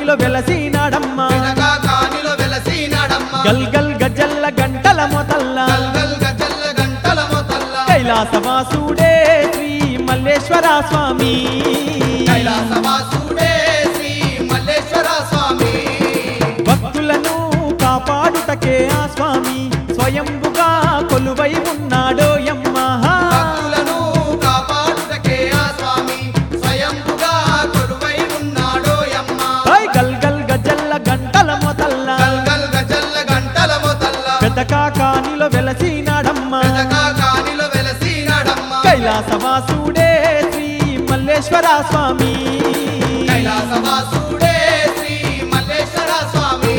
కానిలో వెలసినాడమ్మ వెనకా కానిలో వెలసినాడమ్మ గల్ గల్ గజల్ల గంటల మొదల్ల గల్ గల్ గజల్ల గంటల మొదల్ల కైలాసవాసుడే శ్రీ మల్లేశ్వర స్వామి కైలాసవాసుడే శ్రీ మల్లేశ్వర స్వామి భక్తులను కాపాడుటకే ఆ స్వామి స్వయంబుగా కొలువై ఉన్నాడో యమ్మ భక్తులను కాపాడుటకే ఆ స్వామి స్వయంగా కొలువై ఉన్నాడో యమ్మ గల్ గల్ గజల్ల గంటల మొదల్ల గల్ గల్ గజల్ల గంటల మొదల్ల పెదకా కానిలో వెలసినాడమ్మ వెనకా కానిలో వెలసినాడమ్మ కైలాసవాసుడే శ్రీ మల్లేశ్వర స్వామి కైలాసవాసుడే శ్రీ మల్లేశ్వర స్వామి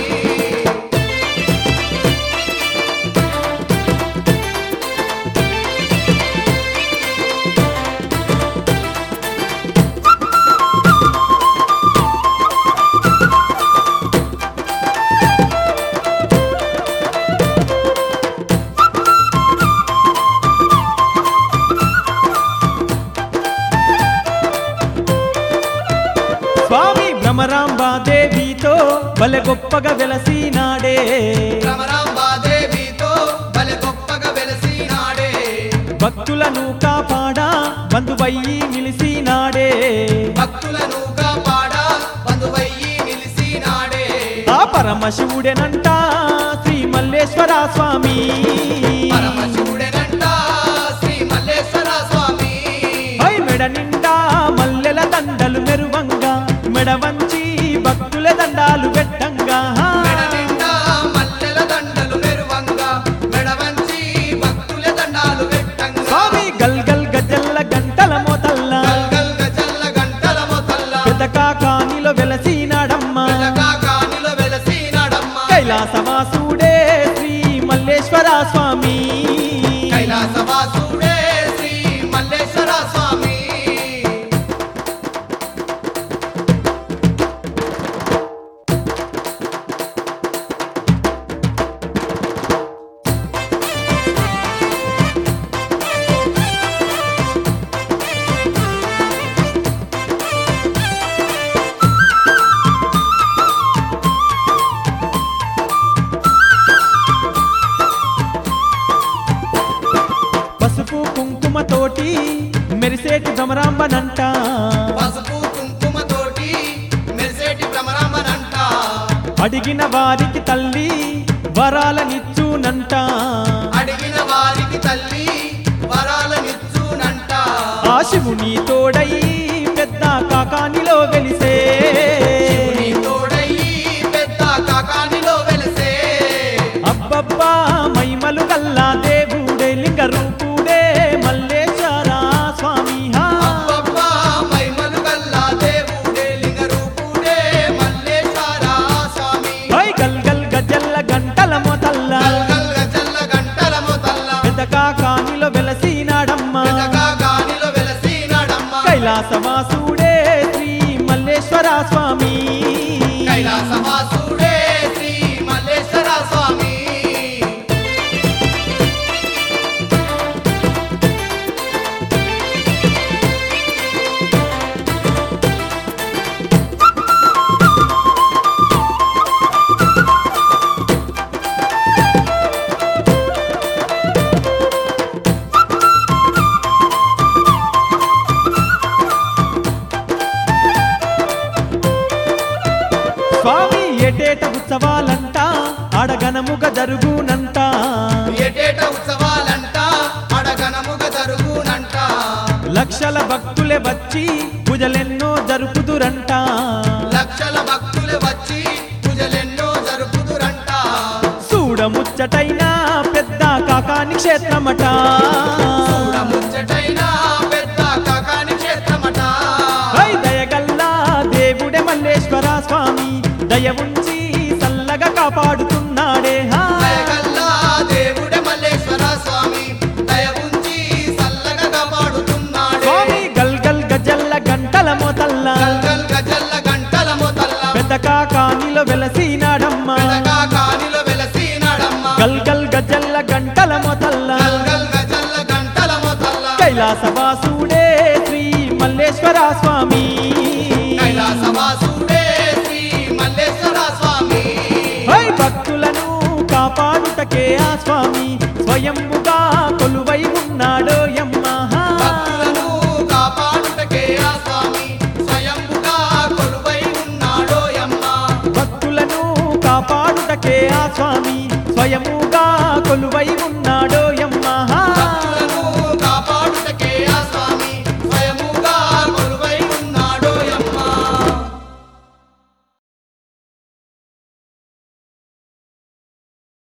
స్వామి భ్రమరాంబా దేవితో బలె గొప్పగా వెలసినాడే రమరాంబాదేవితో బలె గొప్పగా వెలసినాడే భక్తులను కాపాడా బంధువయ్యి నిలిసినాడే భక్తులను కాపాడా బంధువయ్యి నిలిసినాడే ఆ పరమశివుడెనంట శ్రీ మల్లేశ్వర స్వామి పరమశివుడెనంట శ్రీ మల్లేశ్వర స్వామి పై మెడ నిండా మల్లెల దండలు మెరువంగా మెడ వంచి భక్తుల దండాలు పెట్టంగా మెడ నిండా మల్లెల దండలు మెరువంగా మెడ వంచి భక్తుల దండాలు పెట్టంగా స్వామి గల్ గల్ గజల్ల గంటల మోతల్ల గల్ గల్ గజల్ల గంటల మొదల్ల పెదకా కానిలో వెలసినాడమ్మ వెనకా కానిలో వెలసినాడమ్మ కైలాసవాసుడే శ్రీ మల్లేశ్వర స్వామి కైలాసవాసుడే శ్రీ మల్లేశ్వర స్వామి పసుపు కుంకుమతోటి మెరిసేటి భ్రమరాంబనంట పసుపు కుంకుమతోటి మెరిసేటి భ్రమరాంబనంట అడిగిన వారికి తల్లి వరాలనిచ్చునంట అడిగిన వారికి తల్లి వరాలనిచ్చునంట ఆ శివుని తోడై పెద్ద కాకానిలో వెలిసే నీ తోడయి పెద్ద కాకానిలో వెలిసే అబ్బబ్బా మైమలు గల్లా దేవుడే లింగ రూపుడే మల్లేశ్వర స్వామి హా. అబ్బబ్బా మైమలు గల్లా దేవుడే లింగ రూపుడే మల్లేశ్వర స్వామి హై గల్ గల్ గజల్ల గంటల మొదల్ల గల్ గల్ గజల్ల గంటల మొదల్ల పెద్ద కాకానిలో వెలసినాడమ్మ వెనకా కానిలో వెలసినాడమ్మ కైలాసవాసుడే శ్రీ మల్లేశ్వర స్వామి కైలాసవాసుడే శ్రీ మల్లేశ్వర స్వామి స్వామి ఏటేట ఉత్సవాలంట అడగనముగ జరుగునంట ఏటేట ఉత్సవాలంట అడగనముగ జరుగునంట లక్షల భక్తులే వచ్చి పూజలెన్నో జరుపుదురంట లక్షల భక్తులు వచ్చి పూజలెన్నో జరుపుదురంట చూడముచ్చటైన పెద్ద కాకాని క్షేత్రమట చూడముచ్చటైన పెద్ద కాకాని క్షేత్రమట హై దయగల్లా దేవుడే మల్లేశ్వర స్వామి దయ ఉంచి చల్లగా కాపాడుతున్నాడే హా. దయగల్లా దేవుడే మల్లేశ్వర స్వామి దయ ఉంచి చల్లగా కాపాడుతున్నాడే స్వామి గల్ గల్ గజల్ల గంటల మొదల్ల గల్ గల్ గజల్ల గంటల మొదల్ల పెద్ద కాకానిలో వెలసినాడమ్మ వెనకా కానిలో వెలసినాడమ్మ గల్ గల్ గజల్ల గంటల మొదల్ల గల్ గల్ గజల్ల గంటల మొదల్ల కైలాసవాసుడే శ్రీ మల్లేశ్వర స్వామి కైలాసవాసుడే శ్రీ కాపాడుటకే ఆ స్వామి స్వయంముగా కొలువై ఉన్నాడో యమ్మ భక్తులను కాపాడుటకే ఆ స్వామి స్వయంగా కొలువై ఉన్నాడో యమ్మ భక్తులను కాపాడుటకే ఆ స్వామి స్వయముగా కొలువై ఉన్నాడో యమ్మ